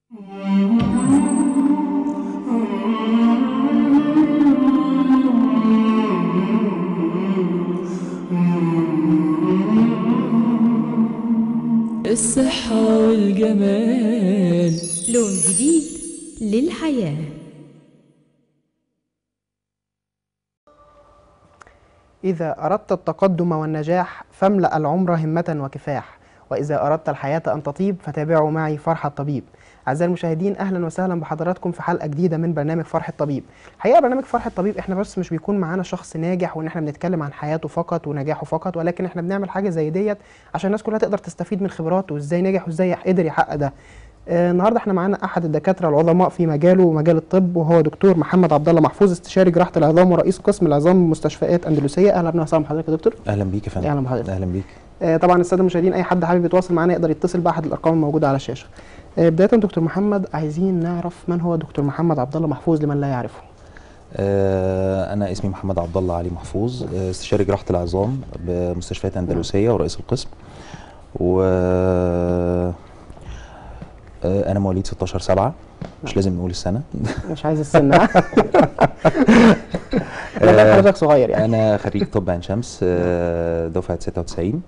الصحة والجمال لون جديد للحياة إذا أردت التقدم والنجاح فاملأ العمر همة وكفاح وإذا أردت الحياة أن تطيب فتابعوا معي فرح الطبيب أعزائي المشاهدين أهلا وسهلا بحضراتكم في حلقة جديدة من برنامج فرح الطبيب الحقيقة برنامج فرح الطبيب إحنا بس مش بيكون معانا شخص ناجح وإن إحنا بنتكلم عن حياته فقط ونجاحه فقط ولكن إحنا بنعمل حاجة زي ديت عشان الناس كلها تقدر تستفيد من خبراته وإزاي نجح وإزاي قدر يحقق ده آه، النهارده احنا معانا احد الدكاتره العظماء في مجاله ومجال الطب وهو دكتور محمد عبد الله محفوظ استشاري جراحه العظام ورئيس قسم العظام بمستشفيات اندلسيه اهلا وسهلا بحضرتك يا دكتور اهلا بيك يا فندم أهلا بحضرتك. اهلا بيك آه، طبعا الساده المشاهدين اي حد حابب يتواصل معانا يقدر يتصل باحد الارقام الموجوده على الشاشه آه، بدايه دكتور محمد عايزين نعرف من هو دكتور محمد عبد الله محفوظ لمن لا يعرفه آه انا اسمي محمد عبد الله علي محفوظ آه، استشاري جراحه العظام بمستشفيات اندلسيه ورئيس القسم و آه، انا مواليد 16 7 مش لازم نقول السنه مش عايز السن لا لا حضرتك صغير يعني انا خريج طب عين شمس آه، دفعه 96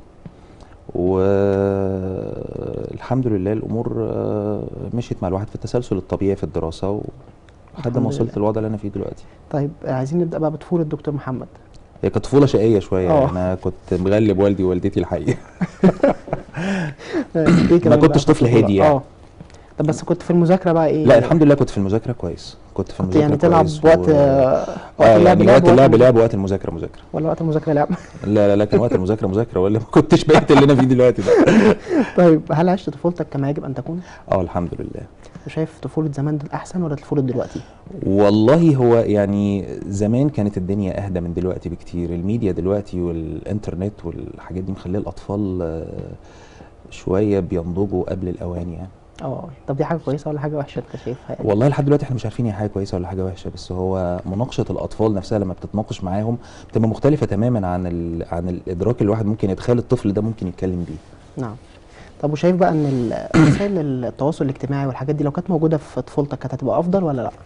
والحمد لله الامور آه، مشيت مع الواحد في التسلسل الطبيعي في الدراسه و- لحد الحمد ما وصلت لله. للوضع اللي انا فيه دلوقتي طيب آه، عايزين نبدا بقى بطفوله دكتور محمد هي كانت طفوله شقيه شويه آه. انا كنت مغلب والدي ووالدتي الحقيقه آه، إيه كمان كنتش بقى في طفل الطفولة؟ هادي يعني. اه طب بس كنت في المذاكره بقى ايه لا الحمد لله كنت في المذاكره كويس كنت في كنت المذاكره يعني تلعب كويس وقت و... آه، اه اللعب يعني وقت اللعب وقت لعب وقت المذاكره مذاكره ولا وقت المذاكره لعب لا لا لا كان وقت المذاكره مذاكره ولا ما كنتش بقيت اللي انا فيه دلوقتي ده طيب هل عشت طفولتك كما يجب ان تكون؟ اه الحمد لله شايف طفوله زمان دي الاحسن ولا طفوله دلوقتي؟ والله هو يعني زمان كانت الدنيا اهدى من دلوقتي بكتير الميديا دلوقتي والانترنت والحاجات دي مخليه الاطفال آه، شويه بينضجوا قبل الاوان يعني اه طب دي حاجه كويسه ولا حاجه وحشه انت شايفها يعني؟ والله لحد دلوقتي احنا مش عارفين هي حاجه كويسه ولا حاجه وحشه بس هو مناقشه الاطفال نفسها لما بتتناقش معاهم بتبقى مختلفه تماما عن ال... عن الادراك اللي الواحد ممكن يتخيل الطفل ده ممكن يتكلم بيه نعم طب وشايف بقى ان ال- وسائل التواصل الاجتماعي والحاجات دي لو كانت موجوده في طفولتك كانت هتبقى افضل ولا لا؟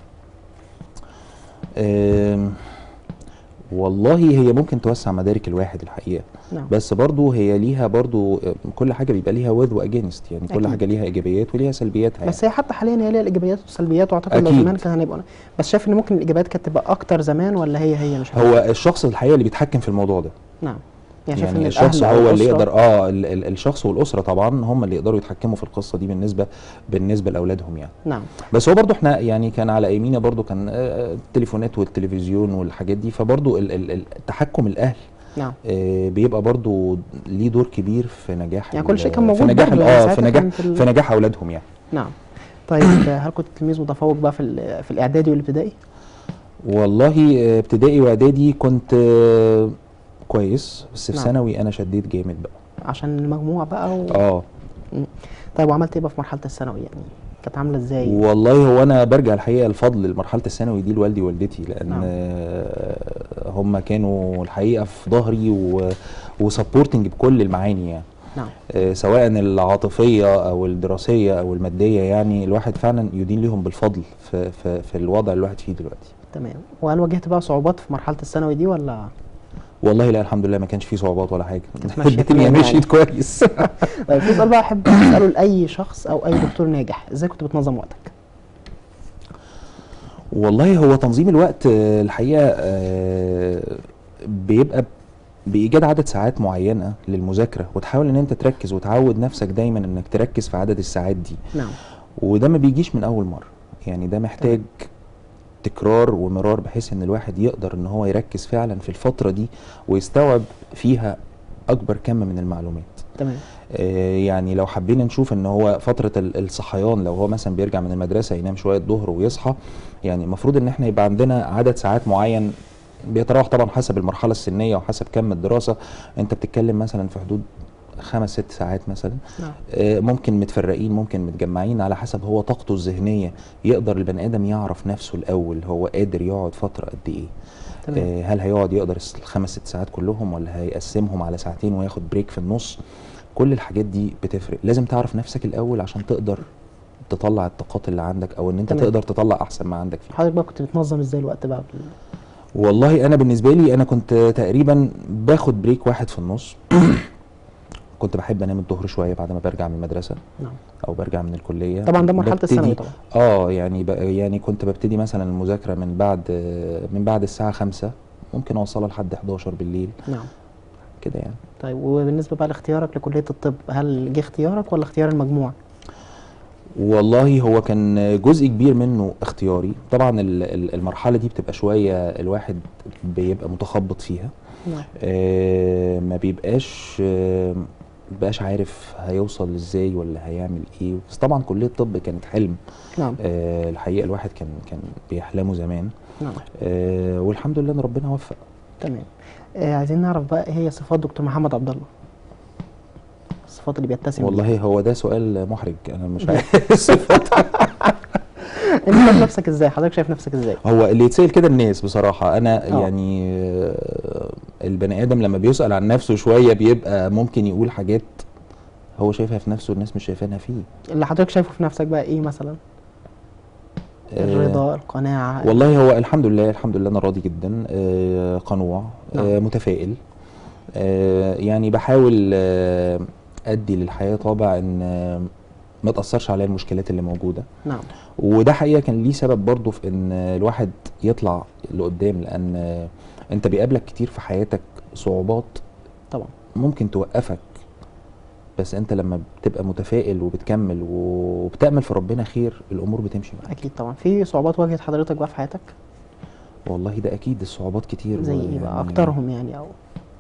أم... والله هي ممكن توسع مدارك الواحد الحقيقه نعم بس برضو هي ليها برضو أم، كل حاجه بيبقى ليها وذ واجينست يعني كل أكيد. حاجه ليها ايجابيات وليها سلبياتها بس هي حتى حاليا هي ليها الايجابيات والسلبيات واعتقد لو أكيد. زمان كان هنبقى بس شايف ان ممكن الايجابيات كانت تبقى اكتر زمان ولا هي هي مش يعني. هو الشخص الحقيقه اللي بيتحكم في الموضوع ده نعم يعني شايف ان يعني الشخص الأهل أو هو اللي الأسرة- يقدر اه ال- ال- الشخص والاسره طبعا هم اللي يقدروا يتحكموا في القصه دي بالنسبه بالنسبه لاولادهم يعني نعم بس هو برضو احنا يعني كان على ايمينا برضو كان آه، التليفونات والتلفزيون والحاجات دي فبرضو ال- ال- ال- تحكم الاهل نعم آه، بيبقى برضو ليه دور كبير في نجاح يعني كل ال- شيء كان في موجود نجاح برضه ال- يعني اه ساعتها في نجاح كانت ال- في نجاح اولادهم يعني نعم طيب هل كنت تلميذ متفوق بقى في ال- في الاعدادي والابتدائي؟ والله آه، ابتدائي واعدادي كنت آه، كويس بس في نعم. ثانوي انا شديت جامد بقى عشان المجموع بقى و... اه طيب وعملت ايه بقى في مرحله الثانوي يعني؟ كانت عامله ازاي؟ والله هو انا برجع الحقيقه الفضل لمرحله الثانوي دي لوالدي ووالدتي لان نعم. آه، هم كانوا الحقيقه في ظهري و... وسبورتنج بكل المعاني يعني نعم آه، سواء العاطفيه او الدراسيه او الماديه يعني الواحد فعلا يدين لهم بالفضل في في, في الوضع اللي الواحد فيه دلوقتي تمام وهل واجهت بقى صعوبات في مرحله الثانوي دي ولا والله لا الحمد لله ما كانش فيه صعوبات ولا حاجه كانت ماشية الدنيا تمام يعني. مشيت كويس طيب في سؤال بقى احب اساله لاي شخص او اي دكتور ناجح ازاي كنت بتنظم وقتك والله هو تنظيم الوقت آه، الحقيقه آه، بيبقى بايجاد عدد ساعات معينه للمذاكره وتحاول ان انت تركز وتعود نفسك دايما انك تركز في عدد الساعات دي نعم وده ما بيجيش من اول مره يعني ده محتاج تكرار ومرار بحيث ان الواحد يقدر ان هو يركز فعلا في الفتره دي ويستوعب فيها اكبر كم من المعلومات تمام آه، يعني لو حبينا نشوف ان هو فتره ال- الصحيان لو هو مثلا بيرجع من المدرسه ينام شويه الظهر ويصحى يعني المفروض ان احنا يبقى عندنا عدد ساعات معين بيتراوح طبعا حسب المرحله السنيه وحسب كم الدراسه انت بتتكلم مثلا في حدود خمس ست ساعات مثلا نعم آه، ممكن متفرقين ممكن متجمعين على حسب هو طاقته الذهنيه يقدر البني ادم يعرف نفسه الاول هو قادر يقعد فتره قد ايه تمام آه، هل هيقعد يقدر الس- الخمس ست ساعات كلهم ولا هيقسمهم على ساعتين وياخد بريك في النص كل الحاجات دي بتفرق لازم تعرف نفسك الاول عشان تقدر تطلع الطاقات اللي عندك او ان انت تمام. تقدر تطلع احسن ما عندك فيه حضرتك بقى كنت بتنظم ازاي الوقت بقى بال- والله انا بالنسبه لي انا كنت تقريبا باخد بريك واحد في النص كنت بحب انام الظهر شويه بعد ما برجع من المدرسه نعم او برجع من الكليه طبعا ده مرحله ببتدي- الثانوي طبعا اه يعني ب... يعني كنت ببتدي مثلا المذاكره من بعد من بعد الساعه خمسة ممكن اوصلها لحد 11 بالليل نعم كده يعني طيب وبالنسبه بقى لاختيارك لكليه الطب هل جه اختيارك ولا اختيار المجموع والله هو كان جزء كبير منه اختياري طبعا ال- ال- المرحله دي بتبقى شويه الواحد بيبقى متخبط فيها نعم آه ما بيبقاش آه بقاش عارف هيوصل ازاي ولا هيعمل ايه بس طبعا كليه الطب كانت حلم نعم آه الحقيقه الواحد كان كان بيحلمه زمان نعم آه والحمد لله ان ربنا وفق تمام آه عايزين نعرف بقى ايه هي صفات دكتور محمد عبد الله الصفات اللي بيتسم بيها. والله هو ده سؤال محرج انا مش عارف الصفات انت شايف نفسك ازاي حضرتك شايف نفسك ازاي هو اللي يتسأل كده الناس بصراحة أنا آه. يعني آه، البني آدم لما بيسأل عن نفسه شوية بيبقى ممكن يقول حاجات هو شايفها في نفسه الناس مش شايفينها فيه اللي حضرتك شايفه في نفسك بقى ايه مثلا آه، الرضا القناعه والله هو الحمد لله الحمد لله أنا راضي جدا آه، قنوع نعم. آه، متفائل آه، يعني بحاول آه، أدي للحياة طابع إن آه، ما تأثرش عليا المشكلات اللي موجودة نعم وده حقيقه كان ليه سبب برضه في ان الواحد يطلع لقدام لان انت بيقابلك كتير في حياتك صعوبات طبعا ممكن توقفك بس انت لما بتبقى متفائل وبتكمل وبتامل في ربنا خير الامور بتمشي معاك اكيد طبعا في صعوبات واجهت حضرتك بقى في حياتك والله ده اكيد الصعوبات كتير زي ايه ويعني بقى اكترهم يعني او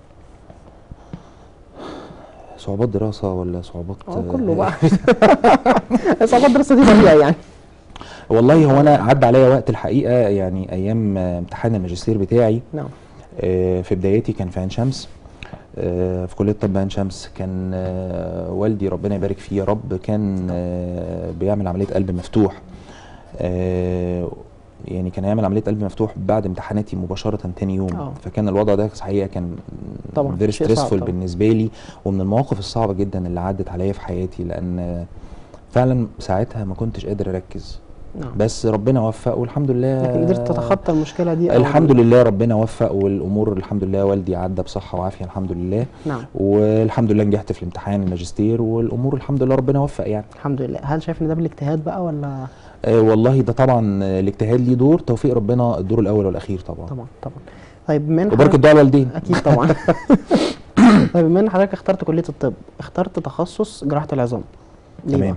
صعوبات دراسه ولا صعوبات اه كله بقى صعوبات دراسه دي طبيعي يعني والله هو انا عدى عليا وقت الحقيقه يعني ايام امتحان الماجستير بتاعي نعم آه، في بدايتي كان في عين شمس آه، في كلية طب عين شمس كان آه، والدي ربنا يبارك فيه يا رب كان آه، بيعمل عملية قلب مفتوح آه، يعني كان يعمل عملية قلب مفتوح بعد امتحاناتي مباشرة تاني يوم آه. فكان الوضع ده حقيقة كان طبعاً، فيري شيء صعب ستريسفول طبعاً. بالنسبة لي ومن المواقف الصعبة جدا اللي عدت عليا في حياتي لأن آه، فعلا ساعتها ما كنتش قادر أركز نعم بس ربنا وفق والحمد لله لكن قدرت تتخطى المشكله دي أو الحمد لله ربنا وفق والامور الحمد لله والدي عدى بصحه وعافيه الحمد لله نعم والحمد لله نجحت في الامتحان الماجستير والامور الحمد لله ربنا وفق يعني الحمد لله هل شايف ان ده بالاجتهاد بقى ولا آه والله ده طبعا آه، الاجتهاد ليه دور توفيق ربنا الدور الاول والاخير طبعا طبعا طبعا طيب بما ان وبركه حضرتك- دعاء الوالدين اكيد طبعا طيب بما ان حضرتك اخترت كليه الطب اخترت تخصص جراحه العظام ليه تمام بقى؟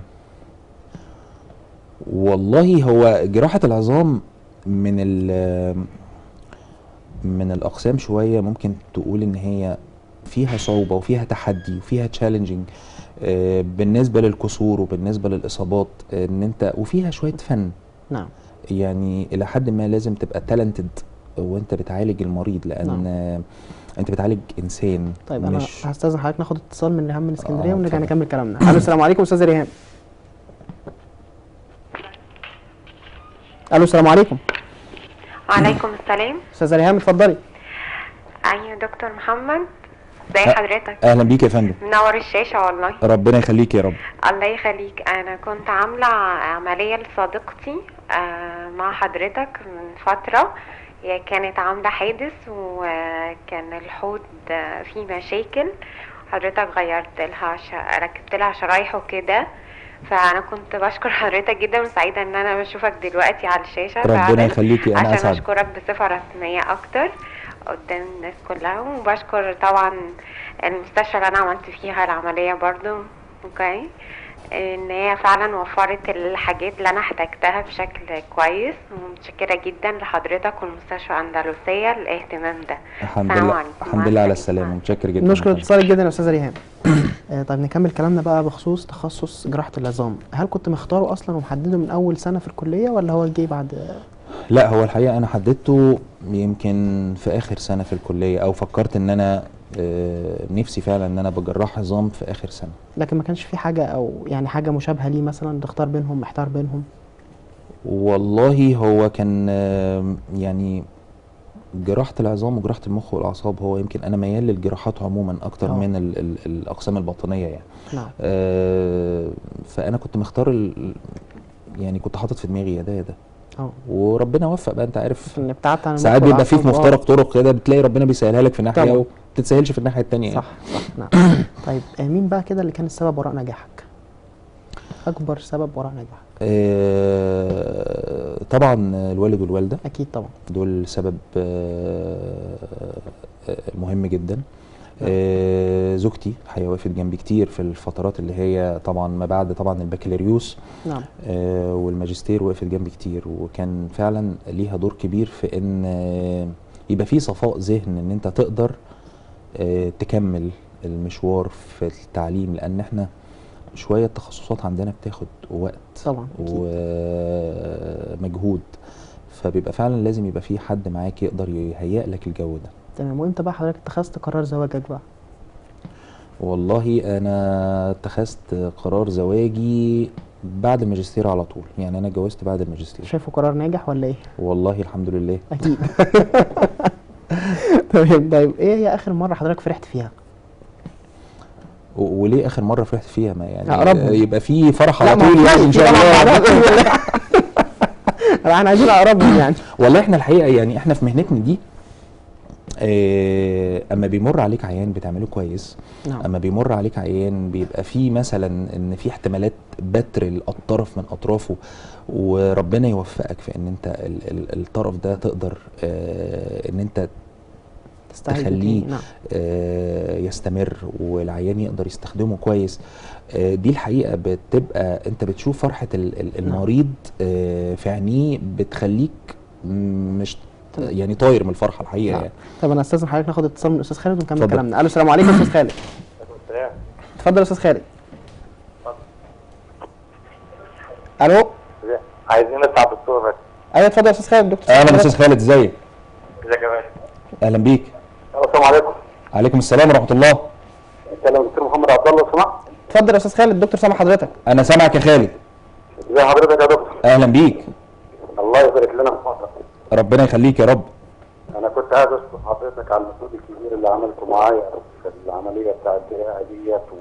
والله هو جراحه العظام من ال من الاقسام شويه ممكن تقول ان هي فيها صعوبه وفيها تحدي وفيها تشالنجينج بالنسبه للكسور وبالنسبه للاصابات آه، ان انت وفيها شويه فن نعم يعني الى حد ما لازم تبقى تالنتد وانت بتعالج المريض لان نعم. آه، انت بتعالج انسان طيب انا مش هستاذن حضرتك ناخد اتصال من ريهام من اسكندريه آه، ونرجع اتفضل. نكمل كلامنا الو السلام عليكم استاذه ريهام الو السلام عليكم وعليكم السلام استاذه ريهام اتفضلي ايوه دكتور محمد ازي أه. حضرتك اهلا بيك يا فندم منور الشاشة والله ربنا يخليك يا رب الله يخليك انا كنت عاملة عملية لصديقتي آه، مع حضرتك من فترة هي كانت عاملة حادث وكان الحوض آه، فيه مشاكل حضرتك غيرت لها ش... ركبت لها شرايح وكده فانا كنت بشكر حضرتك جدا وسعيدة ان انا بشوفك دلوقتي على الشاشة ربنا فعلاً. يخليكي انا عشان اسعد اشكرك بصفة رسمية اكتر قدام الناس كلها وبشكر طبعا المستشفى اللي انا عملت فيها العملية برضو اوكي ان هي فعلا وفرت الحاجات اللي انا احتجتها بشكل كويس ومتشكرة جدا لحضرتك والمستشفى الاندلسية الاهتمام ده الحمد السلام لله عليكم. الحمد مع لله على السلامة. السلامه متشكر جدا نشكر يا فندم. اتصالك جدا يا استاذه ريهام آه، طيب نكمل كلامنا بقى بخصوص تخصص جراحه العظام هل كنت مختاره اصلا ومحدده من اول سنه في الكليه ولا هو جه بعد لا هو الحقيقه انا حددته يمكن في اخر سنه في الكليه او فكرت ان انا آه، نفسي فعلا ان انا بجراح عظام في اخر سنه لكن ما كانش في حاجه او يعني حاجه مشابهه ليه مثلا تختار بينهم محتار بينهم والله هو كان آه، يعني جراحة العظام وجراحة المخ والأعصاب هو يمكن أنا ميال للجراحات عموما أكتر آه. من ال ال الأقسام الباطنية يعني نعم آه، فأنا كنت مختار ال- يعني كنت حاطط في دماغي يا ده يا ده اه وربنا وفق بقى انت عارف ان ابتعدت عن ساعات المخ بيبقى في في والأعصاب. مفترق طرق كده بتلاقي ربنا بيسهلها لك في ناحيه طبعا. وما بتتسهلش في الناحيه التانيه صح يعني. صح نعم طيب آه، مين بقى كده اللي كان السبب وراء نجاحك اكبر سبب وراء نجاحك آه، طبعا الوالد والوالده اكيد طبعا دول سبب آه، آه، مهم جدا آه، زوجتي الحقيقه وقفت جنبي كتير في الفترات اللي هي طبعا ما بعد طبعا البكالوريوس نعم آه، والماجستير وقفت جنبي كتير وكان فعلا ليها دور كبير في ان آه، يبقى في صفاء ذهن ان انت تقدر آه، تكمل المشوار في التعليم لان احنا شويه التخصصات عندنا بتاخد وقت طبعا أكيد. ومجهود فبيبقى فعلا لازم يبقى في حد معاك يقدر يهيئ لك الجو ده تمام وامتى بقى حضرتك اتخذت قرار زواجك بقى والله انا اتخذت قرار زواجي بعد الماجستير على طول يعني انا اتجوزت بعد الماجستير شايفه قرار ناجح ولا ايه والله الحمد لله اكيد تمام طيب ايه هي اخر مره حضرتك فرحت فيها و- وليه اخر مره فرحت فيها ما يعني أقربهم. يبقى في فرح لا، على ما طول في- يعني ان في شاء طبعاً الله بعدها بإذن الله. لا، احنا عايزين اقربهم يعني والله احنا الحقيقه يعني احنا في مهنتنا دي اه اما بيمر عليك عيان بتعمله كويس نعم اما بيمر عليك عيان بيبقى فيه مثلا ان في احتمالات بتر الطرف من اطرافه وربنا يوفقك في ان انت ال- ال- الطرف ده تقدر اه ان انت تستعيد تخليه تاني. نعم آه، يستمر والعيان يقدر يستخدمه كويس آه، دي الحقيقه بتبقى انت بتشوف فرحه ال- ال- المريض آه، في عينيه بتخليك م- مش تمام. يعني طاير من الفرحه الحقيقه نعم. يعني طب انا استاذن حضرتك ناخد اتصال من الاستاذ خالد ونكمل اتفضل. كلامنا الو السلام عليكم استاذ خالد اتفضل يا استاذ خالد الو عايزين نطلع دكتور بس ايوه اتفضل يا استاذ خالد دكتور اهلا استاذ خالد ازيك ازيك يا باشا اهلا بيك السلام عليكم عليكم السلام ورحمه الله اتكلم دكتور محمد عبد الله سمع اتفضل يا استاذ خالد الدكتور سامع حضرتك انا سامعك يا خالد ازي حضرتك يا دكتور اهلا بيك الله يبارك لنا في فترة ربنا يخليك يا رب انا كنت عايز اشكر حضرتك على المجهود الكبير اللي عملته معايا في العمليه بتاعت الدراعه ديت و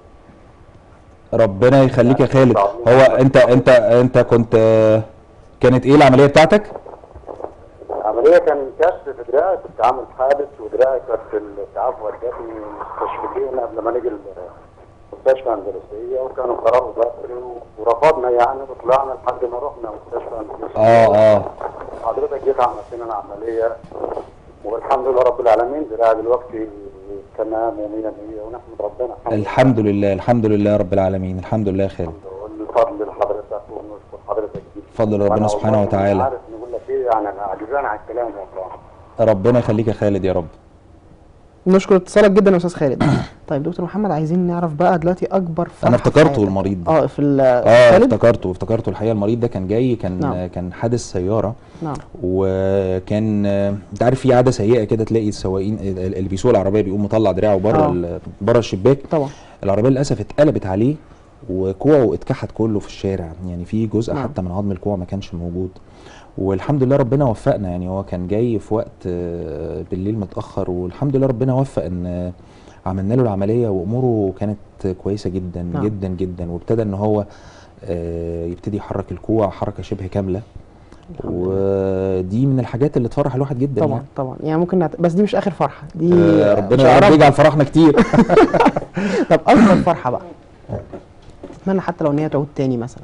ربنا يخليك يا خالد هو انت انت انت كنت آه، كانت ايه العمليه بتاعتك العمليه كان كشف في دراعي كنت عامل حادث ودراعي كانت في الاسعاف ودتني مستشفيين قبل ما نيجي المستشفى الاندلسيه وكانوا قرار ضروري ورفضنا يعني وطلعنا لحد ما رحنا مستشفى الاندلسيه اه اه حضرتك جيت عملت لنا العمليه والحمد لله رب العالمين دراعي دلوقتي تمام ومية مية ونحمد ربنا الحمد لله الحمد لله رب العالمين الحمد لله يا خالد والفضل لحضرتك ونشكر حضرتك جدا فضل ربنا وأنا سبحانه والله وتعالى. مش عارف نقول لك ايه يعني انا عجزان على الكلام والله ربنا يخليك يا خالد يا رب نشكر اتصالك جدا يا استاذ خالد طيب دكتور محمد عايزين نعرف بقى دلوقتي اكبر فرحه انا في افتكرته حياتك. المريض ده اه في ال- اه خالد افتكرته افتكرته الحقيقه المريض ده كان جاي كان نعم. كان حادث سياره نعم وكان آه، انت عارف في عاده سيئه كده تلاقي السواقين اللي بيسوق العربيه بيقوم مطلع دراعه بره آه. ال- بره الشباك طبعا العربيه للاسف اتقلبت عليه وكوعه اتكحت كله في الشارع يعني في جزء نعم. حتى من عظم الكوع ما كانش موجود والحمد لله ربنا وفقنا يعني هو كان جاي في وقت آه، بالليل متاخر والحمد لله ربنا وفق ان آه، عملنا له العمليه واموره كانت كويسه جدا نعم. جدا جدا وابتدى ان هو آه، يبتدي يحرك الكوع حركه شبه كامله الحمد لله. ودي من الحاجات اللي تفرح الواحد جدا طبعا يعني. طبعا يعني ممكن نعت... بس دي مش اخر فرحه دي آه، مش ربنا أقرب. يجعل فرحنا كتير طب اكبر فرحه بقى اتمنى حتى لو ان هي تعود تاني مثلا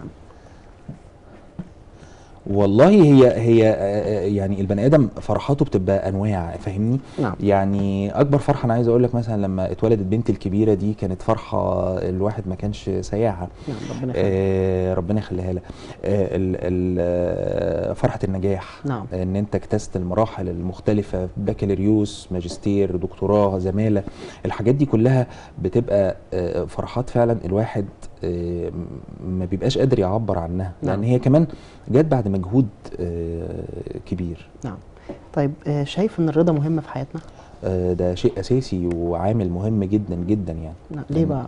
والله هي هي آه، آه، يعني البني ادم فرحاته بتبقى انواع فاهمني نعم يعني اكبر فرحه انا عايز اقول لك مثلا لما اتولدت بنتي الكبيره دي كانت فرحه الواحد ما كانش سايعها نعم ربنا يخليك آه ربنا يخليها لها آه ال- ال- آه، فرحه النجاح نعم ان انت اجتزت المراحل المختلفه بكالوريوس ماجستير دكتوراه زماله الحاجات دي كلها بتبقى آه، فرحات فعلا الواحد آه، ما بيبقاش قادر يعبر عنها نعم. لان هي كمان جت بعد مجهود آه، كبير نعم طيب آه، شايف ان الرضا مهمه في حياتنا آه، ده شيء اساسي وعامل مهم جدا جدا يعني نعم. ليه بقى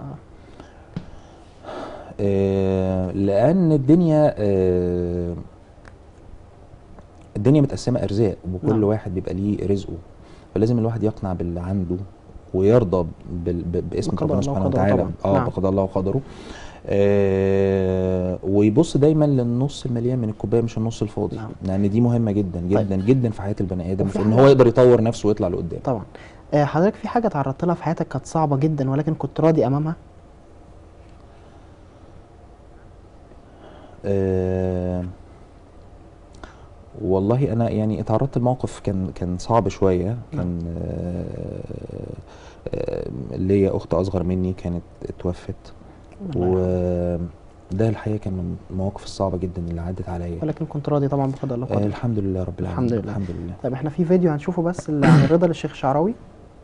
آه، لان الدنيا آه، الدنيا متقسمه ارزاق وكل نعم. واحد بيبقى ليه رزقه فلازم الواحد يقنع باللي عنده ويرضى بال- ب- باسم بقضاء ربنا الله سبحانه وقدره وتعالى طبعاً. اه نعم. بقضاء الله وقدره آه ويبص دايما للنص المليان من الكوبايه مش النص الفاضي نعم. لان دي مهمه جدا جدا جدا في حياه البني ادم وفي في ان حاجة- هو يقدر يطور نفسه ويطلع لقدام طبعا آه، حضرتك في حاجه تعرضت لها في حياتك كانت صعبه جدا ولكن كنت راضي امامها آه والله انا يعني اتعرضت لموقف كان كان صعب شويه كان آه آه ليا اخت اصغر مني كانت اتوفت وده الحقيقه كان من المواقف الصعبه جدا اللي عدت عليا ولكن كنت راضي طبعا بقدر الله آه وقدره الحمد لله رب العالمين الحمد لله. الحمد لله طيب احنا في فيديو هنشوفه بس اللي عن الرضا للشيخ شعراوي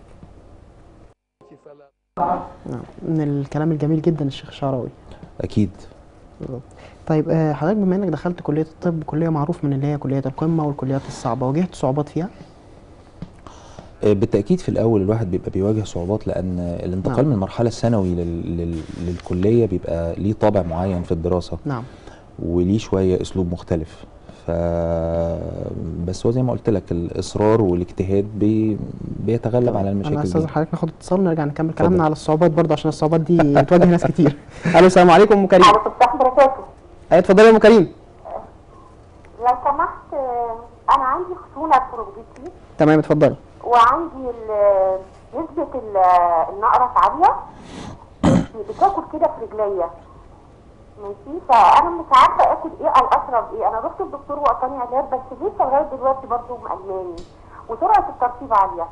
نعم من الكلام الجميل جدا الشيخ الشعراوي اكيد بالظبط. طيب آه، حضرتك بما انك دخلت كليه الطب كليه معروف من اللي هي كليات القمه والكليات الصعبه واجهت صعوبات فيها آه، بالتأكيد في الأول الواحد بيبقى بيواجه صعوبات لأن الانتقال نعم. من المرحلة الثانوي لل... لل... للكلية بيبقى ليه طابع معين في الدراسة نعم وليه شوية أسلوب مختلف ف بس هو زي ما قلت لك الإصرار والاجتهاد بي... بيتغلب على انا المشاكل استاذ دي حضرتك ناخد اتصال ونرجع نكمل اتفضل. كلامنا على الصعوبات برضه عشان الصعوبات دي بتواجه ناس كتير الو السلام عليكم ام كريم عليكم السلام وبركاته ايوه اتفضلي يا ام كريم لو سمحت آه، انا عندي خشونه في ركبتي تمام اتفضلي وعندي ال- نسبه ال- النقرس عاليه بتاكل كده في رجليا ماشي فانا مش عارفه اكل ايه او اشرب ايه انا رحت الدكتور وقطعني علاج بس لسه لغايه دلوقتي برضه مقلاني وسرعه الترطيب عاليه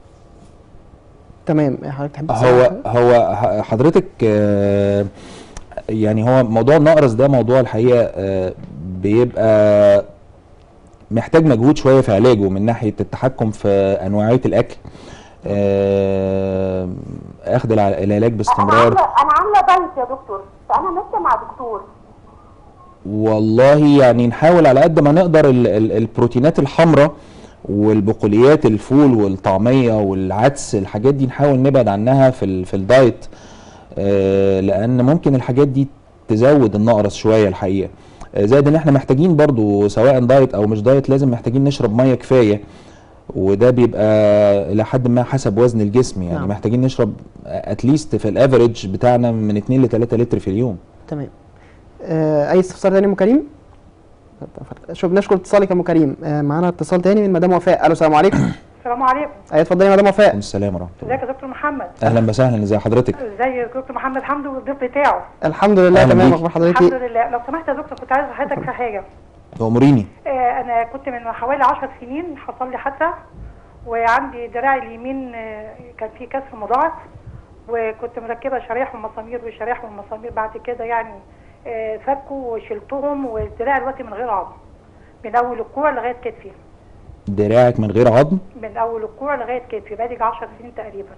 تمام حضرتك تحب تسأل هو حاجة؟ هو ح- حضرتك آه، يعني هو موضوع النقرس ده موضوع الحقيقة آه، بيبقى محتاج مجهود شوية في علاجه من ناحية التحكم في أنواعية الأكل آه، أخذ الع- العلاج انا باستمرار عامله انا عامله دايت يا دكتور فانا ماشيه مع دكتور والله يعني نحاول على قد ما نقدر ال- ال- البروتينات الحمراء والبقوليات الفول والطعمية والعدس الحاجات دي نحاول نبعد عنها في ال- في الدايت آه، لان ممكن الحاجات دي تزود النقرس شوية الحقيقة آه، زائد ان احنا محتاجين برضو سواء دايت او مش دايت لازم محتاجين نشرب مية كفاية وده بيبقى الى حد ما حسب وزن الجسم يعني نعم. محتاجين نشرب اتليست في الافريج بتاعنا من 2 ل 3 لتر في اليوم تمام آه، اي استفسار تاني يا ام كريم شوف نشكر اتصالك يا ام كريم آه، معانا اتصال تاني من مدام وفاء الو السلام عليكم السلام عليكم ايوه اتفضلي يا مدام وفاء عليكم السلام ورحمة الله ازيك يا دكتور محمد اهلا وسهلا ازي حضرتك ازي يا دكتور محمد حمدي والضيف بتاعه الحمد لله أهلا تمام بيك. اخبار حضرتك الحمد ايه لله لو سمحت يا دكتور كنت عايز حضرتك في حاجه تأمريني آه انا كنت من حوالي 10 سنين حصل لي حادثه وعندي دراعي اليمين آه كان فيه كسر مضاعف وكنت مركبه شرايح ومسامير وشرايح والمسامير بعد كده يعني آه فكوا وشلتهم والدراع دلوقتي من غير عظم من اول الكوع لغايه كتفي دراعك من غير عظم من اول الكوع لغايه كتفي بقالي 10 سنين تقريبا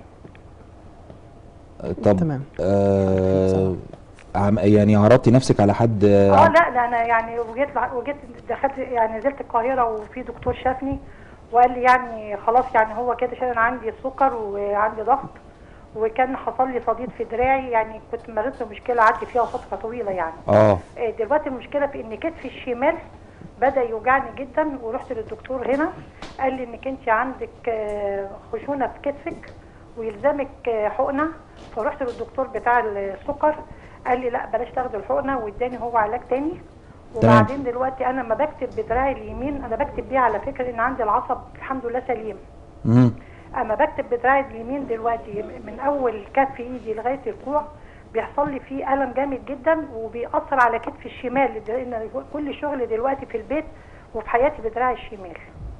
طب تمام. آه عم- يعني عرضتي نفسك على حد اه آه لا ده انا يعني وجيت وجيت دخلت يعني نزلت القاهره وفي دكتور شافني وقال لي يعني خلاص يعني هو كده عشان انا عندي سكر وعندي ضغط وكان حصل لي صديد في دراعي يعني كنت مريت بمشكله قعدت فيها فتره طويله يعني اه آه، دلوقتي المشكله في ان كتفي الشمال بدا يوجعني جدا ورحت للدكتور هنا قال لي انك انت عندك آه، خشونه في كتفك ويلزمك آه، حقنه فرحت للدكتور بتاع السكر قال لي لا بلاش تاخد الحقنه واداني هو علاج تاني تمام. وبعدين دلوقتي انا لما بكتب بدراعي اليمين انا بكتب بيه على فكره ان عندي العصب الحمد لله سليم مم. اما بكتب بدراعي اليمين دلوقتي من اول كف ايدي لغايه الكوع بيحصل لي فيه الم جامد جدا وبيأثر على كتفي الشمال لان كل شغل دلوقتي في البيت وفي حياتي بدراعي الشمال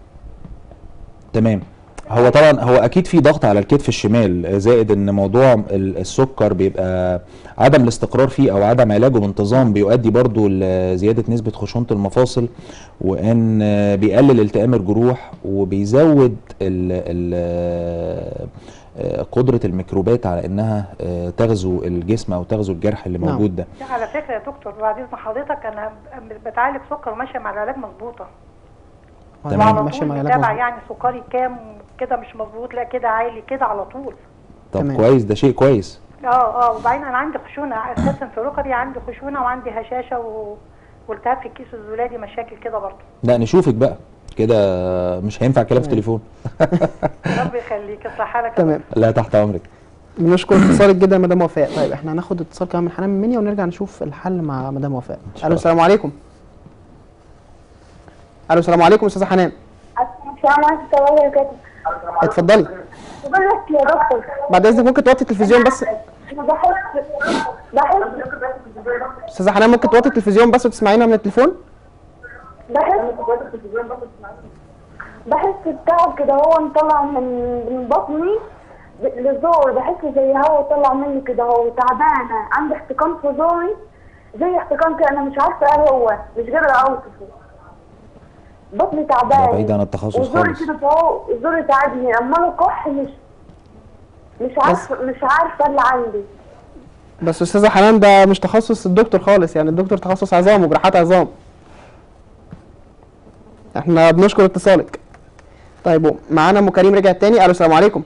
تمام هو طبعا هو اكيد في ضغط على الكتف الشمال آه، زائد ان موضوع ال- السكر بيبقى عدم الاستقرار فيه او عدم علاجه بانتظام بيؤدي برضو لزياده نسبه خشونه المفاصل وان آه، بيقلل التئام الجروح وبيزود ال ال آه، قدره الميكروبات على انها آه، تغزو الجسم او تغزو الجرح اللي نعم. موجود ده لا، على فكره يا دكتور بعد اذن حضرتك انا بتعالج سكر وماشيه مع العلاج مظبوطه تمام. وعلى ماشي طول مع علاج متابعه مظبوط. يعني سكري كام كده مش مظبوط لا كده عالي كده على طول طب تمام. كويس ده شيء كويس اه اه وبعدين انا عندي خشونه اساسا في ركبي عندي خشونه وعندي هشاشه و... والتهاب في الكيس الزلالي مشاكل كده برضه لا نشوفك بقى كده مش هينفع كلام في تمام. تليفون ربي يخليك اصلح حالك يا تمام لا تحت امرك بنشكر اتصالك جدا يا مدام وفاء طيب احنا هناخد اتصال كمان من حنان من منيا ونرجع نشوف الحل مع مدام وفاء شاء الو الله. السلام عليكم الو السلام عليكم استاذه حنان السلام عليكم ورحمة الله وبركاته اتفضلي بقول لك يا دكتور بعد اذنك ممكن توطي التلفزيون بس أنا بحس بحس استاذه حنان ممكن توطي التلفزيون بس وتسمعينا من التليفون بحس بحس بتعب كده هو مطلع من من بطني ب- لزور بحس زي هوا طلع مني كده هو تعبانة عندي احتقان في زوري زي احتقان كده أنا مش عارفة إيه هو مش قادرة أوصفه بطني تعبانة ده بعيد عن التخصص وزوري خالص كده فوق زوري تعبني أما أنا كح مش مش عارفة مش عارفة اللي عندي بس استاذه حنان ده مش تخصص الدكتور خالص يعني الدكتور تخصص عظام وجراحات عظام احنا بنشكر اتصالك طيب معانا ام كريم رجعت تاني الو السلام عليكم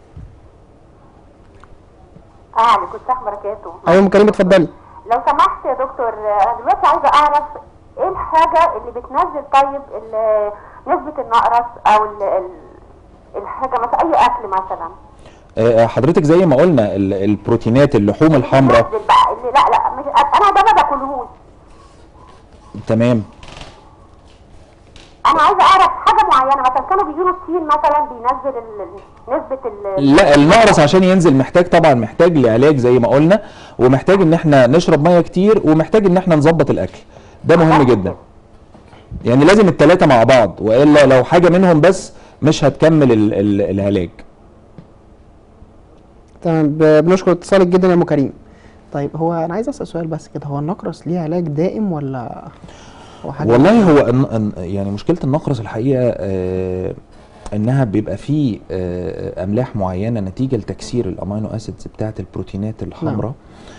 عليكم السلام بركاته ايوه ام كريم اتفضلي لو سمحت يا دكتور انا دلوقتي عايزه اعرف ايه الحاجه اللي بتنزل طيب ال- نسبه النقرس او ال- ال- الحاجه مثلا اي اكل مثلا آه، حضرتك زي ما قلنا ال- البروتينات اللحوم الحمراء بتنزل بقى اللي لا لا مش انا ده ما باكلهوش تمام انا عايزه اعرف حاجه معينه مثلا كانوا بيجيبوا التين مثلا بينزل ال- ال- نسبه ال لا النقرس عشان ينزل محتاج طبعا محتاج لعلاج زي ما قلنا ومحتاج ان احنا نشرب ميه كتير ومحتاج ان احنا نظبط الاكل ده مهم جدا يعني لازم التلاتة مع بعض والا لو حاجه منهم بس مش هتكمل ال ال العلاج تمام ب- بنشكر اتصالك جدا يا ام كريم طيب هو انا عايز اسال سؤال بس كده هو النقرس ليه علاج دائم ولا هو حاجه والله هو الن- الن- يعني مشكله النقرس الحقيقه آه انها بيبقى فيه آه املاح معينه نتيجه لتكسير الامينو اسيدز بتاعه البروتينات الحمراء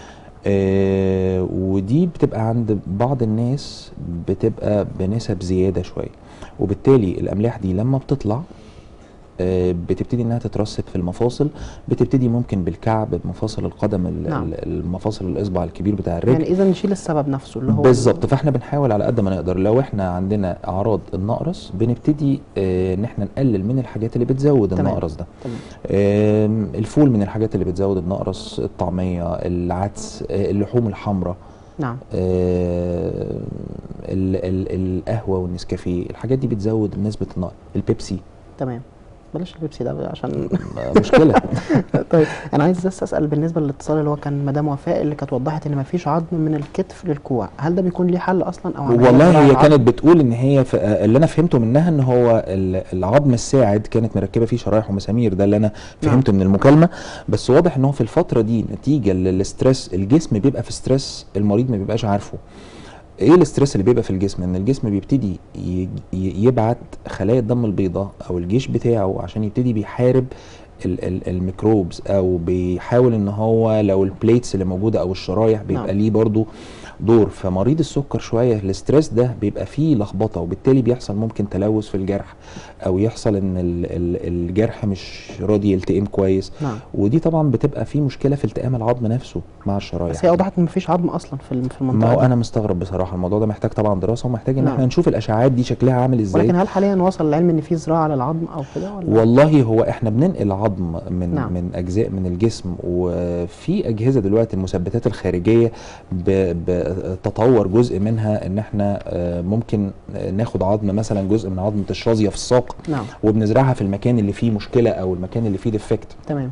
آه ودي بتبقى عند بعض الناس بتبقى بنسب زياده شويه وبالتالي الاملاح دي لما بتطلع آه، بتبتدي انها تترسب في المفاصل بتبتدي ممكن بالكعب بمفاصل القدم ال- نعم. ال- المفاصل الاصبع الكبير بتاع الرجل يعني اذا نشيل السبب نفسه اللي هو بالظبط فاحنا بنحاول على قد ما نقدر لو احنا عندنا اعراض النقرس بنبتدي آه، ان احنا نقلل من الحاجات اللي بتزود تمام. النقرس ده تمام. آم، الفول من الحاجات اللي بتزود النقرس الطعميه العدس آه، اللحوم الحمراء نعم آه، ال- ال- القهوه والنسكافيه الحاجات دي بتزود نسبه النقرس البيبسي تمام بلاش البيبسي ده عشان آه، مشكله طيب انا عايز بس اسال بالنسبه للاتصال اللي هو كان مدام وفاء اللي كانت وضحت ان مفيش عظم من الكتف للكوع هل ده بيكون ليه حل اصلا او عملية والله زراعة هي عظم؟ كانت بتقول ان هي ف... اللي انا فهمته منها ان هو ال- العظم الساعد كانت مركبه فيه شرايح ومسامير ده اللي انا فهمته من المكالمه بس واضح ان هو في الفتره دي نتيجه للستريس الجسم بيبقى في ستريس المريض ما بيبقاش عارفه ايه الاسترس اللي بيبقى في الجسم ان الجسم بيبتدي ي- ي- يبعت خلايا الدم البيضاء او الجيش بتاعه عشان يبتدي بيحارب ال- ال- الميكروبز او بيحاول ان هو لو البليتس اللي موجوده او الشرايح بيبقى نعم. ليه برضو دور فمريض السكر شويه الاسترس ده بيبقى فيه لخبطه وبالتالي بيحصل ممكن تلوث في الجرح او يحصل ان ال- ال- الجرح مش راضي يلتئم كويس نعم ودي طبعا بتبقى فيه مشكله في التئام العظم نفسه مع الشرايح بس هي اوضحت ان مفيش عظم اصلا في الم- في ما المنطقه هو دي. انا مستغرب بصراحه الموضوع ده محتاج طبعا دراسه ومحتاج ان نعم. احنا نشوف الاشعاعات دي شكلها عامل ازاي ولكن هل حاليا وصل العلم ان في زراعه للعظم او كده ولا والله هو احنا بننقل عظم من نعم. من اجزاء من الجسم وفي اجهزه دلوقتي المثبتات الخارجيه ب- بتطور جزء منها ان احنا آه، ممكن آه، ناخد عظم مثلا جزء من عظمه الشظيه في الساق نعم وبنزرعها في المكان اللي فيه مشكله او المكان اللي فيه ديفكت تمام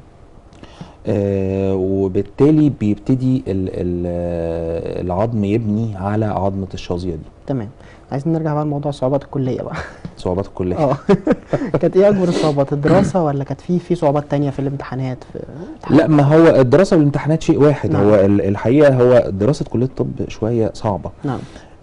آه وبالتالي بيبتدي ال ال آه، العظم يبني على عظمه الشظيه دي تمام عايزين نرجع بقى لموضوع صعوبات الكليه بقى صعوبات الكليه اه كانت ايه اكبر الصعوبات الدراسه ولا كانت في في صعوبات تانية في الامتحانات في لا ما هو الدراسه والامتحانات شيء واحد نعم. هو ال- الحقيقه هو دراسه كليه الطب شويه صعبه نعم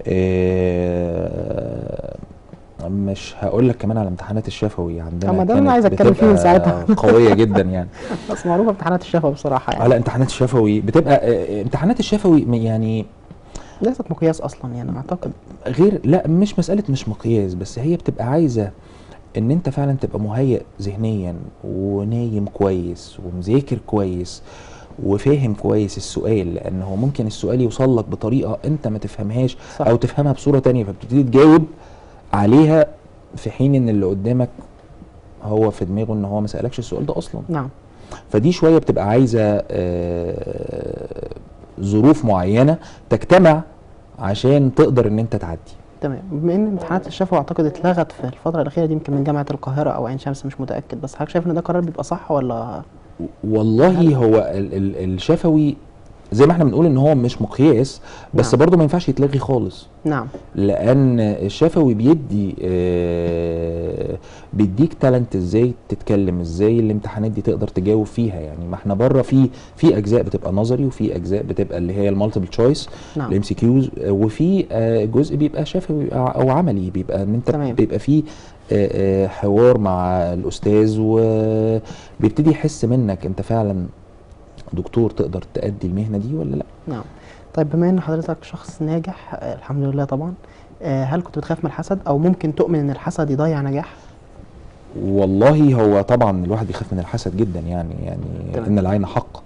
آه، مش هقول لك كمان على امتحانات الشفوي عندنا طب ما ده اللي أنا كانت عايز أتكلم فيه من بتبقى ساعتها. قويه جدا يعني بس معروفه امتحانات الشفا بصراحه يعني على امتحانات الشفوي بتبقى آه، امتحانات الشفوي م- يعني ليست مقياس اصلا يعني اعتقد غير لا مش مساله مش مقياس بس هي بتبقى عايزه ان انت فعلا تبقى مهيئ ذهنيا ونايم كويس ومذاكر كويس وفاهم كويس السؤال لان هو ممكن السؤال يوصل لك بطريقه انت ما تفهمهاش صح. او تفهمها بصوره تانية فبتبتدي تجاوب عليها في حين ان اللي قدامك هو في دماغه ان هو ما سالكش السؤال ده اصلا نعم فدي شويه بتبقى عايزه آه، ظروف معينه تجتمع عشان تقدر ان انت تعدي تمام بما ان امتحانات الشفوي اعتقد اتلغت في الفتره الاخيره دي يمكن من جامعه القاهره او عين شمس مش متاكد بس حضرتك شايف ان ده قرار بيبقى صح ولا والله هو ال ال الشفوي زي ما احنا بنقول ان هو مش مقياس بس نعم. برضه ما ينفعش يتلغي خالص نعم لان الشفوي بيدي آه بيديك تالنت ازاي تتكلم ازاي الامتحانات دي تقدر تجاوب فيها يعني ما احنا بره في في اجزاء بتبقى نظري وفي اجزاء بتبقى اللي هي المالتيبل تشويس نعم الام سي كيوز وفي آه جزء بيبقى شفوي بيبقى- او عملي بيبقى ان انت تمام. بيبقى فيه آه، آه، حوار مع الاستاذ وبيبتدي يحس منك انت فعلا دكتور تقدر تأدي المهنه دي ولا لا نعم طيب بما ان حضرتك شخص ناجح آه، الحمد لله طبعا آه، هل كنت بتخاف من الحسد او ممكن تؤمن ان الحسد يضيع نجاح والله هو طبعا الواحد بيخاف من الحسد جدا يعني يعني تمام. ان العين حق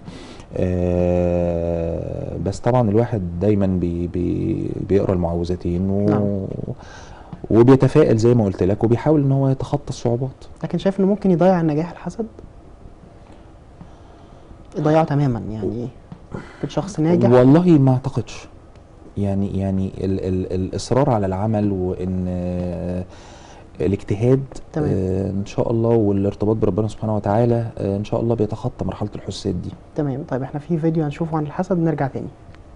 آه بس طبعا الواحد دايما بي بي بيقرا المعوذتين و نعم. وبيتفائل زي ما قلت لك وبيحاول ان هو يتخطى الصعوبات لكن شايف انه ممكن يضيع النجاح الحسد يضيعه تماما يعني كنت شخص ناجح والله ما اعتقدش يعني يعني ال ال الاصرار على العمل وان آه، الاجتهاد تمام. آه ان شاء الله والارتباط بربنا سبحانه وتعالى آه ان شاء الله بيتخطى مرحله الحساد دي تمام طيب احنا في فيديو هنشوفه عن الحسد ونرجع تاني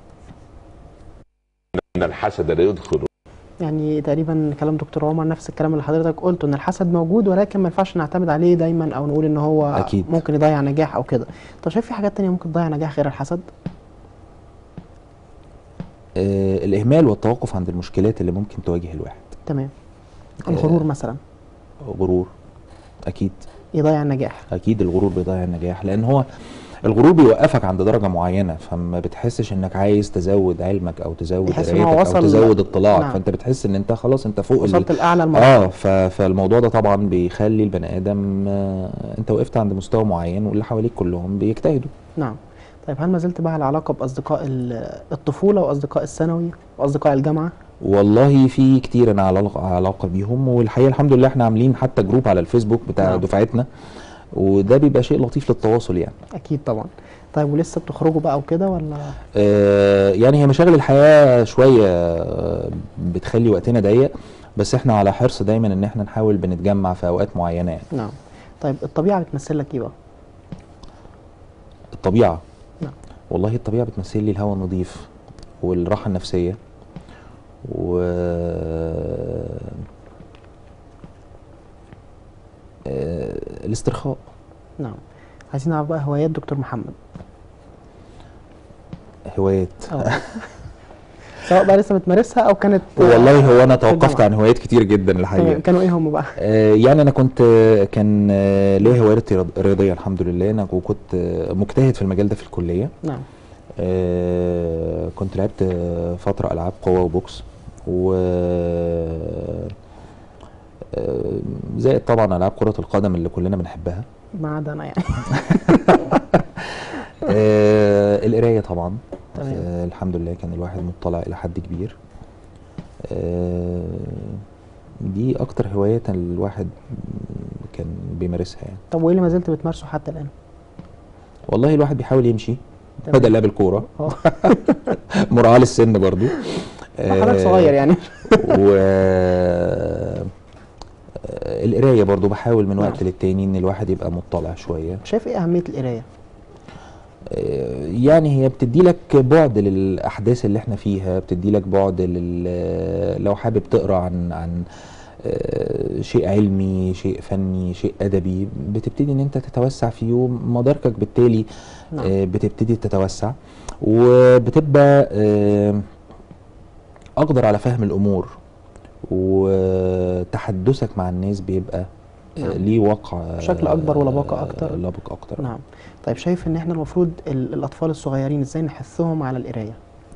ان الحسد لا يدخل يعني تقريبا كلام دكتور عمر نفس الكلام اللي حضرتك قلته ان الحسد موجود ولكن ما ينفعش نعتمد عليه دايما او نقول ان هو أكيد. ممكن يضيع نجاح او كده طب شايف في حاجات تانية ممكن تضيع نجاح غير الحسد آه الاهمال والتوقف عند المشكلات اللي ممكن تواجه الواحد تمام الغرور مثلا غرور اكيد يضيع النجاح اكيد الغرور بيضيع النجاح لان هو الغرور بيوقفك عند درجه معينه فما بتحسش انك عايز تزود علمك او تزود يحس إن هو قرايتك او وصل- تزود اطلاعك نعم. فانت بتحس ان انت خلاص انت فوق ال- وصلت لاعلى المراحل اه ف- فالموضوع ده طبعا بيخلي البني ادم آه انت وقفت عند مستوى معين واللي حواليك كلهم بيجتهدوا نعم طيب هل ما زلت بقى على علاقه باصدقاء ال- الطفوله واصدقاء الثانوي واصدقاء الجامعه والله في كتير انا على علاقه علاقه بيهم والحقيقه الحمد لله احنا عاملين حتى جروب على الفيسبوك بتاع نعم. دفعتنا وده بيبقى شيء لطيف للتواصل يعني اكيد طبعا طيب ولسه بتخرجوا بقى وكده ولا آه، يعني هي مشاغل الحياة شوية آه، بتخلي وقتنا ضيق بس احنا على حرص دايما ان احنا نحاول بنتجمع في اوقات معينة يعني نعم طيب الطبيعه بتمثل لك ايه بقى الطبيعة نعم. والله الطبيعة بتمثل لي الهواء النظيف والراحة النفسية و آه، الاسترخاء نعم عايزين نعرف بقى هوايات دكتور محمد هوايات اه سواء بقى لسه بتمارسها او كانت والله هو انا في توقفت الجامعة. عن هوايات كتير جدا الحقيقة تمام كانوا ايه هم بقى آه، يعني انا كنت آه، كان آه، ليا هوايات رياض- رياضيه الحمد لله انا وكنت آه، مجتهد في المجال ده في الكليه نعم آه، كنت لعبت آه، فتره العاب قوه وبوكس و آه، زائد طبعا العاب كره القدم اللي كلنا بنحبها ما عدا انا يعني آه، القرايه طبعا تمام. آه، الحمد لله كان الواحد مطلع الى حد كبير آه، دي اكتر هوايات الواحد كان بيمارسها يعني طب وايه اللي ما زلت بتمارسه حتى الان والله الواحد بيحاول يمشي تمام. بدل لعب الكوره اه مراعاه للسن برضو حضرتك صغير يعني و آه، القرايه برضو بحاول من وقت للتاني ان الواحد يبقى مطلع شويه شايف ايه اهميه القرايه آه، يعني هي بتدي لك بعد للاحداث اللي احنا فيها بتدي لك بعد لل لو حابب تقرا عن عن آه، شيء علمي شيء فني شيء ادبي بتبتدي ان انت تتوسع فيه ومداركك بالتالي نعم. آه، بتبتدي تتوسع وبتبقى آه، اقدر على فهم الامور وتحدثك مع الناس بيبقى آه، نعم. ليه وقع آه، بشكل أكبر ولباقة أكتر. لبق اكتر نعم طيب شايف ان احنا المفروض ال- الاطفال الصغيرين ازاي نحثهم على القرايه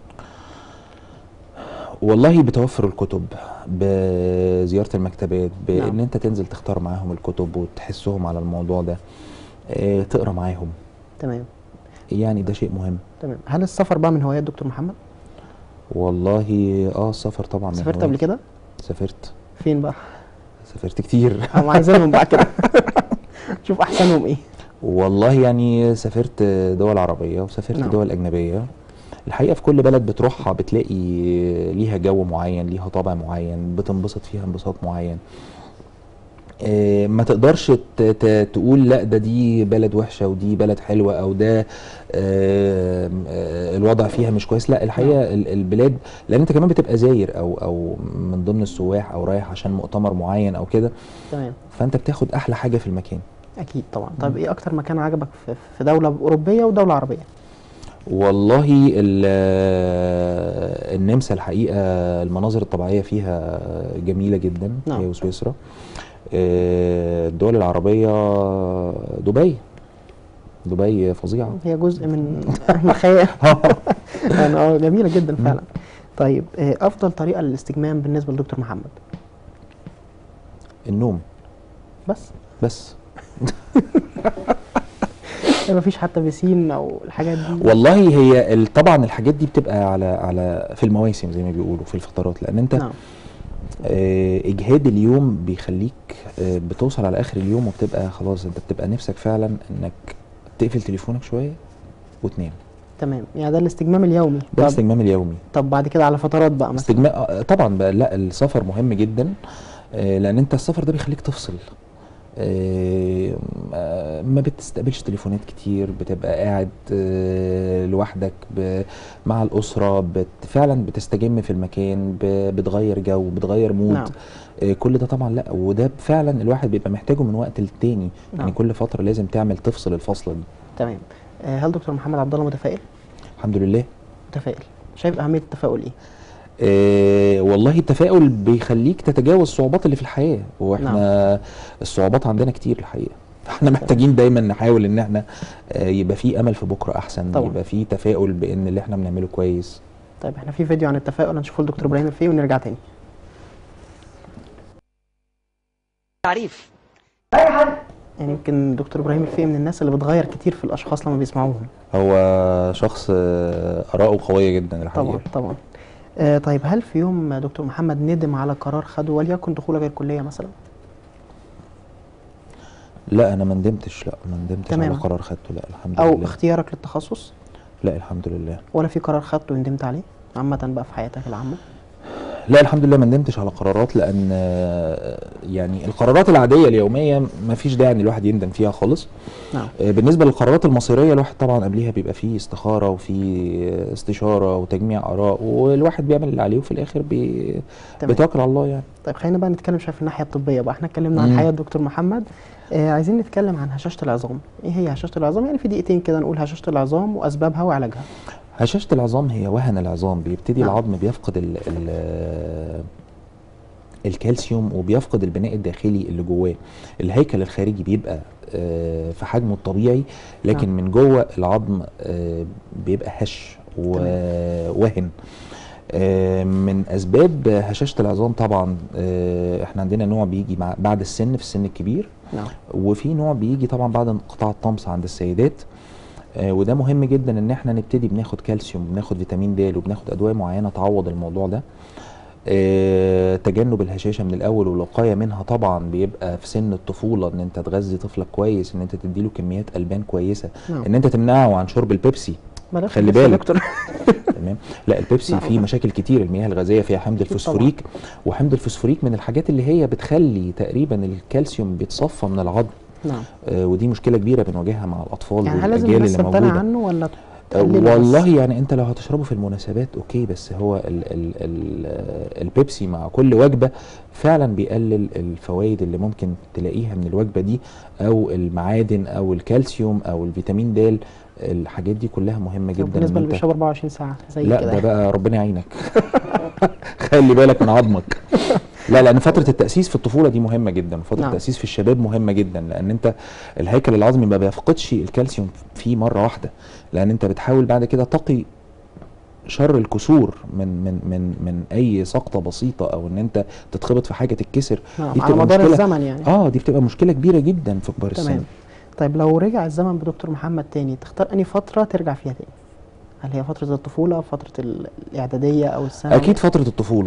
والله بتوفر الكتب بزيارة المكتبات بان نعم. انت تنزل تختار معاهم الكتب وتحسهم على الموضوع ده آه، تقرا معاهم تمام يعني ده شيء مهم تمام هل السفر بقى من هوايات دكتور محمد والله اه السفر طبعا من سافرت هوايتي. قبل كده سافرت فين بقى سافرت كتير هم عايزينهم بقى كده شوف احسنهم ايه والله يعني سافرت دول عربية وسافرت نعم. دول أجنبية الحقيقة في كل بلد بتروحها بتلاقي ليها جو معين ليها طابع معين بتنبسط فيها انبساط معين آه، ما تقدرش ت- ت- تقول لا ده دي بلد وحشة ودي بلد حلوة أو ده آه، آه، الوضع فيها مش كويس لا الحقيقة ال- البلاد لأن أنت كمان بتبقى زاير أو أو من ضمن السواح أو رايح عشان مؤتمر معين أو كده تمام فأنت بتاخد أحلى حاجة في المكان اكيد طبعا طب ايه اكتر مكان عجبك في في دوله اوروبيه ودوله عربيه والله ال- النمسا الحقيقة المناظر الطبيعية فيها جميلة جدا نعم. هي وسويسرا آه، الدول العربية دبي دبي فظيعة هي جزء من الخيال يعني اه جميله جدا فعلا طيب آه، افضل طريقه للاستجمام بالنسبه لدكتور محمد النوم بس بس ما فيش حتى بيسين او الحاجات دي والله هي ال- طبعا الحاجات دي بتبقى على على في المواسم زي ما بيقولوا في الفترات لان انت نعم آه، اجهاد اليوم بيخليك آه، بتوصل على اخر اليوم وبتبقى خلاص انت بتبقى نفسك فعلا انك تقفل تليفونك شويه وتنام تمام يعني ده الاستجمام اليومي ده طب, الاستجمام اليومي طب بعد كده على فترات بقى مثلا استجمام آه، طبعا بقى لا السفر مهم جدا آه، لان انت السفر ده بيخليك تفصل آه، آه، ما بتستقبلش تليفونات كتير بتبقى قاعد آه، لوحدك ب- مع الأسرة بت فعلا بتستجم في المكان ب- بتغير جو بتغير مود نعم. آه، كل ده طبعا لا وده فعلا الواحد بيبقى محتاجه من وقت للتاني نعم. يعني كل فترة لازم تعمل تفصل الفصلة دي تمام آه، هل دكتور محمد عبد الله متفائل الحمد لله متفائل شايف اهميه التفاؤل ايه آه والله التفاؤل بيخليك تتجاوز الصعوبات اللي في الحياة واحنا الصعوبات عندنا كتير الحقيقة فاحنا محتاجين دايما نحاول ان احنا آه يبقى في امل في بكرة احسن طبعا. يبقى في تفاؤل بان اللي احنا بنعمله كويس طيب احنا في فيديو عن التفاؤل هنشوفه لدكتور ابراهيم الفقي ونرجع تاني تعريف يعني يمكن دكتور ابراهيم الفقي من الناس اللي بتغير كتير في الاشخاص لما بيسمعوهم هو شخص آه اراءه قوية جدا الحقيقة طبعا طبعا آه طيب هل في يوم دكتور محمد ندم على قرار خده وليكن دخولك الكليه مثلا لا انا ما ندمتش لا ما ندمتش تمام. على قرار خدته لا الحمد او لله اختيارك للتخصص لا الحمد لله ولا في قرار خدته وندمت عليه عامه بقى في حياتك العامه لا الحمد لله ما ندمتش على قرارات لان آه، يعني القرارات العاديه اليوميه ما فيش داعي ان الواحد يندم فيها خالص نعم آه، بالنسبه للقرارات المصيريه الواحد طبعا قبليها بيبقى فيه استخاره وفي استشاره وتجميع اراء والواحد بيعمل اللي عليه وفي الاخر بي... تمام. بيتوكل على الله يعني طيب خلينا بقى نتكلم شويه في الناحيه الطبيه بقى احنا اتكلمنا عن مم. حياه دكتور محمد آه عايزين نتكلم عن هشاشه العظام ايه هي هشاشه العظام يعني في دقيقتين كده نقول هشاشه العظام واسبابها وعلاجها هشاشه العظام هي وهن العظام بيبتدي نعم. العظم بيفقد ال... ال... الكالسيوم وبيفقد البناء الداخلي اللي جواه الهيكل الخارجي بيبقى آه، في حجمه الطبيعي لكن نعم. من جوه العظم آه، بيبقى هش ووهن آه، من اسباب هشاشه العظام طبعا آه، احنا عندنا نوع بيجي مع بعد السن في السن الكبير نعم وفي نوع بيجي طبعا بعد انقطاع الطمس عند السيدات آه، وده مهم جدا ان احنا نبتدي بناخد كالسيوم بناخد فيتامين د وبناخد ادويه معينه تعوض الموضوع ده آه، تجنب الهشاشه من الاول والوقايه منها طبعا بيبقى في سن الطفوله ان انت تغذي طفلك كويس ان انت تديله كميات البان كويسه نعم. ان انت تمنعه عن شرب البيبسي بلاش خلي بس يا بالك. دكتور تمام لا البيبسي نعم. فيه مشاكل كتير المياه الغازيه فيها حمض أكيد الفوسفوريك وحمض الفوسفوريك من الحاجات اللي هي بتخلي تقريبا الكالسيوم بيتصفى من العظم نعم آه، ودي مشكله كبيره بنواجهها مع الاطفال يعني هل لازم والاجيال بس اللي امتنع موجوده عنه ولا آه، تقلله بس؟ والله يعني انت لو هتشربه في المناسبات اوكي بس هو ال ال ال آه، البيبسي مع كل وجبه فعلا بيقلل الفوائد اللي ممكن تلاقيها من الوجبه دي او المعادن او الكالسيوم او الفيتامين د الحاجات دي كلها مهمه طب جدا بالنسبه إن اللي أنت- بيشرب 24 ساعه زي لا كده ده بقى ربنا يعينك خلي بالك من عظمك لا لان فتره التاسيس في الطفوله دي مهمه جدا وفتره نعم. التاسيس في الشباب مهمه جدا لان انت الهيكل العظمي ما بيفقدش الكالسيوم فيه مره واحده لان انت بتحاول بعد كده تقي شر الكسور من من من من اي سقطه بسيطه او ان انت تتخبط في حاجه تتكسر نعم دي على بتبقى مدار مشكلة. الزمن يعني اه دي بتبقى مشكله كبيره جدا في كبار السن تمام طيب لو رجع الزمن بدكتور محمد تاني تختار انهي فتره ترجع فيها تاني هل هي فتره الطفوله فتره ال- الاعداديه او الثانوي اكيد فتره الطفوله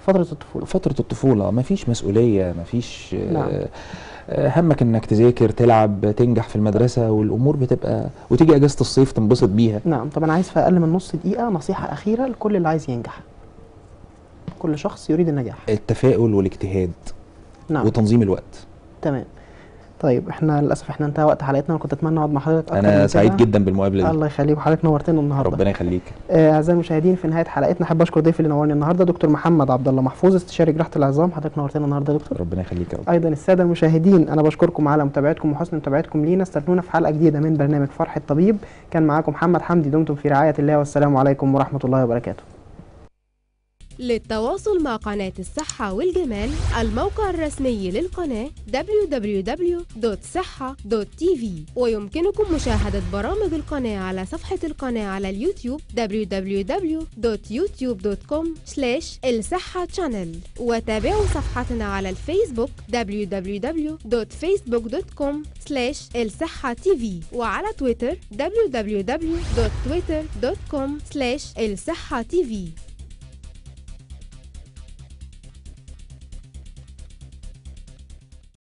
فتره الطفوله فتره الطفوله مفيش مسؤوليه مفيش آه، نعم. آه، همك انك تذاكر تلعب تنجح في المدرسه والامور بتبقى وتيجي اجازه الصيف تنبسط بيها نعم طب انا عايز في اقل من نص دقيقه نصيحه اخيره لكل اللي عايز ينجح كل شخص يريد النجاح التفاؤل والاجتهاد نعم وتنظيم الوقت تمام طيب احنا للاسف احنا انتهى وقت حلقتنا وكنت اتمنى اقعد مع حضرتك اكتر من انا كده. سعيد جدا بالمقابله دي الله يخليك وحضرتك نورتنا النهارده ربنا يخليك آه، اعزائي المشاهدين في نهايه حلقتنا احب اشكر ضيفي اللي نورني النهارده دكتور محمد عبد الله محفوظ استشاري جراحه العظام حضرتك نورتنا النهارده يا دكتور ربنا يخليك يا رب ايضا الساده المشاهدين انا بشكركم على متابعتكم وحسن متابعتكم لينا استنونا في حلقه جديده من برنامج فرح الطبيب كان معاكم محمد حمدي دمتم في رعايه الله والسلام عليكم ورحمه الله وبركاته للتواصل مع قناة الصحة والجمال الموقع الرسمي للقناة www.صحة.tv ويمكنكم مشاهدة برامج القناة على صفحة القناة على اليوتيوب www.youtube.com الصحة channel وتابعوا صفحتنا على الفيسبوك www.facebook.com الصحة tv وعلى تويتر www.twitter.com الصحة tv